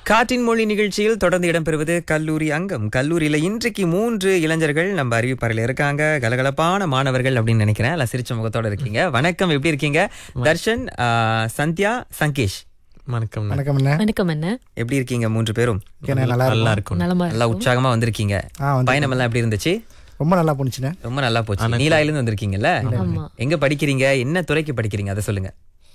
காற்றின் மொழி நிகழ்ச்சியில் தொடர்ந்து இடம்பெறுவது கல்லூரி அங்கம் கல்லூரியில இன்றைக்கு மூன்று இளைஞர்கள் நம்ம அறிவிப்பறையில் இருக்காங்க கலகலப்பான மாணவர்கள் அப்படின்னு நினைக்கிறேன் எல்லாம் சிரிச்ச முகத்தோட இருக்கீங்க வணக்கம் எப்படி இருக்கீங்க தர்ஷன் ஆ, சந்தியா சங்கேஷ் வணக்கம் வணக்கம் அண்ணா வணக்கம் அண்ணா எப்படி இருக்கீங்க மூன்று பேரும் ஓகே, நல்லா நல்லா இருக்கும் இருக்கும் நலமா நல்லா உற்சாகமா வந்திருக்கீங்க ஆ வந்து பயணம் எல்லாம் எப்படி இருந்துச்சு ரொம்ப நல்லா போணுச்சுண்ணே ரொம்ப நல்லா போச்சு நீலாயில இருந்து வந்திருக்கீங்கல்ல ஆமா. எங்க படிக்கிறீங்க என்ன துறைக்கு படிக்கிறீங்க அதை சொல்லுங்க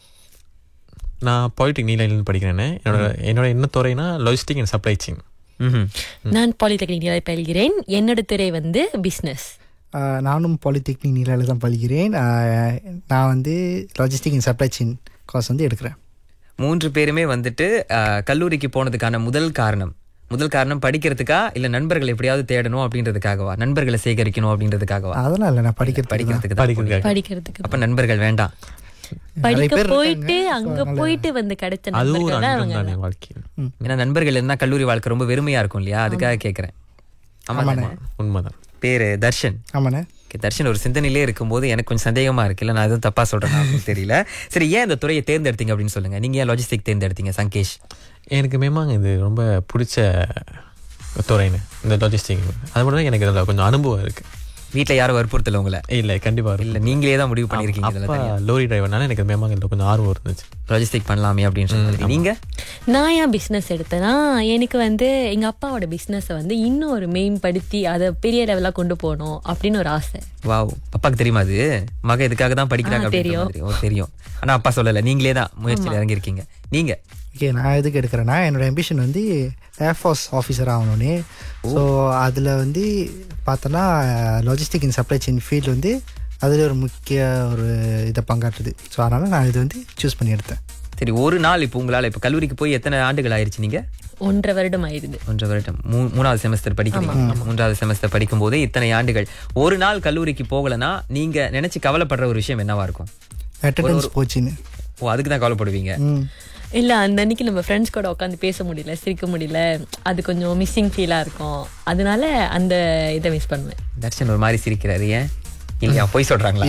நான் பாலிடெக் நீலையிலிருந்து படிக்கிறேன் என்னோட என்னோட என்ன துறைனா லாஜிஸ்டிக் அண்ட் சப்ளை செயின் ம்ஹும். நான் பாலிடெக்னிக் பயில்கிறேன் என்னோட துறை வந்து பிசினஸ் ஆ, நானும் பாலிடெக்னிக் நீலாவில் தான் பழகிறேன் ஆ, நான் வந்து logistic and supply chain course வந்து எடுக்கிறேன் மூன்று பேருமே வந்துட்டு ஆ, கல்லூரிக்கு போனதுக்கான முதல் காரணம் முதல் காரணம் படிக்கிறதுக்கா இல்ல நண்பர்கள் எப்படியாவது தேடணும் அப்படின்றதுக்காகவா நண்பர்களை சேகரிக்கணும் அப்படின்றதுக்காகவா அதெல்லாம் இல்லை நான் படிக்கிறது படிக்கிறதுக்கு தான் படிக்கிறதுக்காக படிக்கிறதுக்கு அப்ப நண்பர்கள் வேண்டாம் படிக்க பேர் போயிட்டு இருக்காங்க. அங்க போயிட்டு வந்து கிடைச்ச அதுவும் ஒரு நண்பர்கள் தான் அனுபவம் அவங்க தான் என் வாழ்க்கையில் ஏன்னா நண்பர்கள் இருந்தா கல்லூரி வாழ்க்கை ரொம்ப வெறுமையா இருக்கும் இல்லையா அதுக்காக கேக்குறேன் ஆமா உண்மைதான் பேரு தர்ஷன் ஆமாண்ணே Okay, தர்ஷன் ஒரு சிந்தனையிலே இருக்கும்போது எனக்கு கொஞ்சம் சந்தேகமா இருக்கு இல்ல நான் எதுவும் தப்பா சொல்றேன் அப்படின்னு தெரியல சரி ஏன் இந்த துறையை தேர்ந்தெடுத்தீங்க அப்படின்னு சொல்லுங்க நீங்க ஏன் லாஜிஸ்டிக் தேர்ந்தெடுத்தீங்க சங்கேஷ் எனக்கு மேமாங்க இது ரொம்ப பிடிச்ச துறைன்னு இந்த லாஜிஸ்டிக் அது மட்டும் தான் எனக்கு இதில் கொஞ்சம் அனுபவம் இருக்கு வீட்ல யாரும் வற்புறுத்தல உங்களை இல்லை கண்டிப்பாக இல்ல இருக்கும் நீங்களே தான் முடிவு பண்ணிருக்கீங்க அப்பா லோரி டிரைவர்னால எனக்கு மேமாங்க இதில் கொஞ்சம் ஆர்வம் இருந்துச்சு லாஜிஸ்டிக் பண்ணலாமே அப்படின்ற மாதிரி நீங்க நான் ஏன் பிஸ்னஸ் எடுத்தேன்னா எனக்கு வந்து எங்க அப்பாவோட பிஸ்னஸை வந்து இன்னும் ஒரு மேம்படுத்தி அதை பெரிய லெவலாக கொண்டு போகணும் அப்படின்னு ஒரு ஆசை வாவ் அப்பாக்கு தெரியுமா அது மக இதுக்காக தான் படிக்கிறாங்க ஆ, அப்படின்ற தெரியும். மாதிரி. ஓ தெரியும் ஆனா அப்பா சொல்லல நீங்களே தான் முயற்சியில் இறங்கியிருக்கீங்க நீங்க ஓகே நான் எதுக்கு எடுக்கிறேன்னா என்னோட அம்பிஷன் வந்து ஏர்ஃபோர்ஸ் ஆஃபீஸர் ஆகணும்னு ஸோ அதில் வந்து பார்த்தோன்னா logistic and supply chain field வந்து அதில் ஒரு முக்கிய ஒரு இதை பங்காற்றுது ஸோ அதனால் நான் இது வந்து சூஸ் பண்ணி எடுத்தேன் சரி ஒரு நாள் இப்போ உங்களால இப்போ கல்லூரிக்கு போய் எத்தனை ஆண்டுகள் ஆயிருச்சு நீங்க ஒன்றரை வருடம் ஆயிருது ஒன்றரை வருடம் மூ- மூணாவது செமஸ்டர் படிக்கிறீங்க மூன்றாவது செமஸ்டர் படிக்கும் போதே இத்தனை ஆண்டுகள் ஒரு நாள் கல்லூரிக்கு போகலனா நீங்க நினைச்சு கவலைப்படுற ஒரு விஷயம் என்னவா இருக்கும் அட்டண்டன்ஸ் போச்சுன்னு ஓ அதுக்கு தான் கவலைப்படுவீங்க ம் இல்ல அந்த அன்னைக்கு நம்ம ஃப்ரெண்ட்ஸ் கூட உட்காந்து பேச முடியல சிரிக்க முடியல அது கொஞ்சம் மிஸ்ஸிங் ஃபீலா இருக்கும் அதனால அந்த இதை மிஸ் பண்ணுவேன் தர்ஷன் ஒரு மாதிரி சிரிக்கிறாரு ஏன் இல்லையா போய் சொல்றாங்களா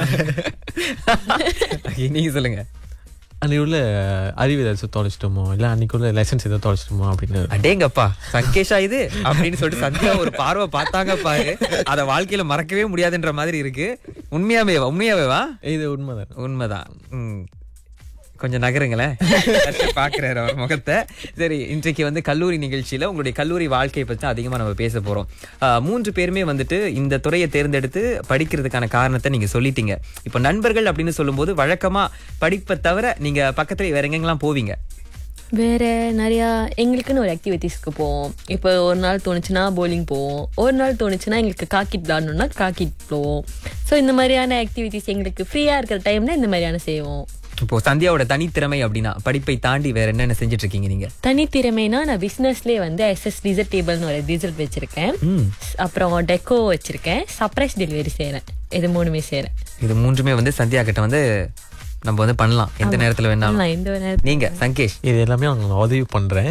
Okay, நீங்க சொல்லுங்க அன்றைக்கு உள்ள அறிவு ஏதாச்சும் தொலைச்சிட்டோமோ இல்லை அன்றைக்கு உள்ள லைசன்ஸ் ஏதோ தொலைச்சிட்டோமோ அப்படின்னு அடேங்கப்பா சங்கேஷா இது அப்படின்னு சொல்லிட்டு சந்தியா ஒரு பார்வை பார்த்தாங்க பாரு அத வாழ்க்கையில மறக்கவே முடியாதுன்ற மாதிரி இருக்கு உண்மையாவே உண்மையாவேவா இது உண்மைதான் உண்மைதான் ம். கொஞ்சம் நகருங்களேன் பாக்குறாரு அவர் முகத்தை சரி இன்றைக்கு வந்து கல்லூரி நிகழ்ச்சியில உங்களுடைய கல்லூரி வாழ்க்கையை பத்தி தான் அதிகமா நம்ம பேச போறோம் ஆஹ், மூன்று பேருமே வந்துட்டு இந்த துறையை தேர்ந்தெடுத்து படிக்கிறதுக்கான காரணத்தை நீங்க சொல்லிட்டீங்க இப்போ நண்பர்கள் அப்படின்னு சொல்லும்போது வழக்கமா படிப்பை தவிர நீங்க பக்கத்துல வேற எங்கெங்கெல்லாம் போவீங்க வேற நிறையா எங்களுக்குன்னு ஒரு ஆக்டிவிட்டீஸ்க்கு போவோம் இப்போ ஒரு நாள் தோணுச்சுன்னா போலிங் போவோம் ஒரு நாள் தோணுச்சுன்னா எங்களுக்கு காக்கிட் விளாடணும்னா காக்கிட் போவோம் ஸோ இந்த மாதிரியான ஆக்டிவிட்டீஸ் எங்களுக்கு ஃப்ரீயாக இருக்கிற டைம்ல இந்த மாதிரியான செய்வோம் இப்போ சந்தியாவோட தனித்திறமை அப்படின்னா படிப்பை தாண்டி வேற என்னென்ன செஞ்சுட்டு இருக்கீங்க நீங்க தனித்திறமைனா நான் பிஸ்னஸ்லேயே வந்து எஸ்எஸ் டிசர்ட் டேபிள்னு ஒரு டிசர்ட் வச்சிருக்கேன் அப்புறம் டெக்கோ வச்சிருக்கேன் சர்ப்ரைஸ் டெலிவரி செய்கிறேன் இது மூணுமே செய்கிறேன் இது மூன்றுமே வந்து சந்தியா கிட்ட வந்து நம்ம வந்து பண்ணலாம் எந்த நேரத்துல வேணாலும் நான் இந்த நேரத்துல நீங்க சங்கேஷ் இது எல்லாமே நான் உதவி பண்ணுறேன்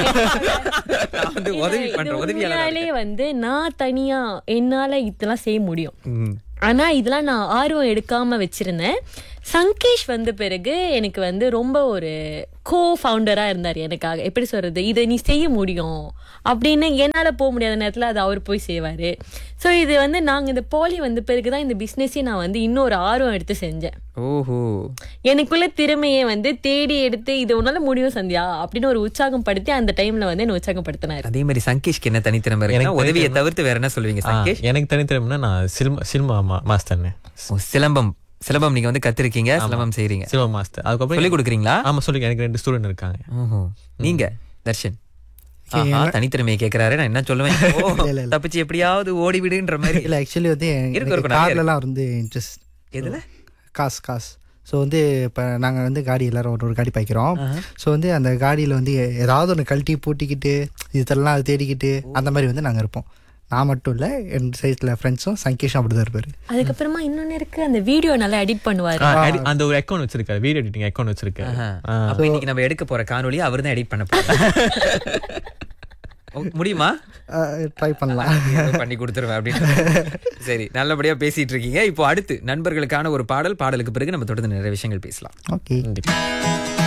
நான் வந்து உதவி இது பண்றேன் உதவியாளர் உண்மையாலே வந்து நான் தனியா என்னால இதெல்லாம் செய்ய முடியும் ம். ஆனா இதெல்லாம் நான் ஆர்வம் எடுக்காம வச்சிருந்தேன் சங்கேஷ் வந்த பிறகு எனக்கு வந்து ரொம்ப ஒரு கோ ஃபவுண்டரா இருந்தார் எனக்காக எப்படி சொல்றது இதை நீ செய்ய முடியும் அப்படின்னு என்னால போக முடியாத நேரத்துல அது அவர் போய் செய்வாரு ஸோ இது வந்து நாங்க இந்த பாலி வந்த பிறகுதான் இந்த பிசினஸே நான் வந்து இன்னொரு ஆர்வம் எடுத்து செஞ்சேன் ஓஹோ எனக்குள்ள திறமையை வந்து தேடி எடுத்து இது உன்னால முடியும் சந்தியா அப்படின்னு ஒரு உற்சாகம் படுத்தி அந்த டைம்ல வந்து என்ன உற்சாகப்படுத்தினாரு அதே மாதிரி சங்கேஷ்க்கு என்ன தனித்திறமை இருக்கு எனக்கு உதவியை தவிர்த்து வேற என்ன சொல்லுவீங்க ஆ, சங்கேஷ் எனக்கு தனித்திறமைனா நான் சில்மா சில்மா மா மாஸ்டர்னு ஓ, சிலம்பம் சிலம்பம் நீங்க வந்து கத்திருக்கீங்க சிலம்பம் செய்றீங்க சில்மா மாஸ்டர் அதுக்கப்புறம் சொல்லி கொடுக்குறீங்களா ஆமா சொல்லி எனக்கு ரெண்டு ஸ்டூடெண்ட் இருக்காங்க ஓஹோ நீங்க தர்ஷன் ஆஹா, தனித்திறமையை கேக்குறாரு நான் என்ன சொல்லுவேன் ஓ, தப்பிச்சு எப்படியாவது ஓடி விடுன்ற மாதிரி இல்லை ஆக்சுவலி வந்து இருக்கு, இருக்கும், நிறைய கார்லலாம் வந்து இன்ட்ரெஸ்ட் எதுல காசு காசு ஸோ வந்து இப்போ நாங்கள் வந்து காடி எல்லாரும் ஒரு ஒரு காடி பாய்க்கிறோம் ஸோ வந்து அந்த காடியில் வந்து ஏதாவது ஒன்று கழட்டி பூட்டிக்கிட்டு இதெல்லாம் அது தேடிக்கிட்டு அந்த மாதிரி வந்து நாங்கள் இருப்போம் நான் மட்டும் இல்லை என் சைஸில் ஃப்ரெண்ட்ஸும் சங்கேஷும் அப்படி தான் இருப்பார் அதுக்கப்புறமா இன்னொன்னு இருக்கு அந்த வீடியோ நல்லா எடிட் பண்ணுவாரு ஆ, edit- அந்த ஒரு அக்கௌண்ட் வச்சிருக்காரு வீடியோ எடிட்டிங் அக்கௌண்ட் வச்சிருக்காரு ஆ. அப்ப இன்னைக்கு நம்ம எடுக்க போற காணொளி அவர் தான் எடிட் பண்ண போறாரு ஓ, முடியுமா ட்ரை பண்ணலாம் ஏதோ பண்ணி கொடுத்துருவேன் அப்படின்னு சரி நல்லபடியா பேசிட்டு இருக்கீங்க இப்போ அடுத்து நண்பர்களுக்கான ஒரு பாடல் பாடலுக்கு பிறகு நம்ம தொடர்ந்து நிறைய விஷயங்கள் பேசலாம் ஓகே கண்டிப்பா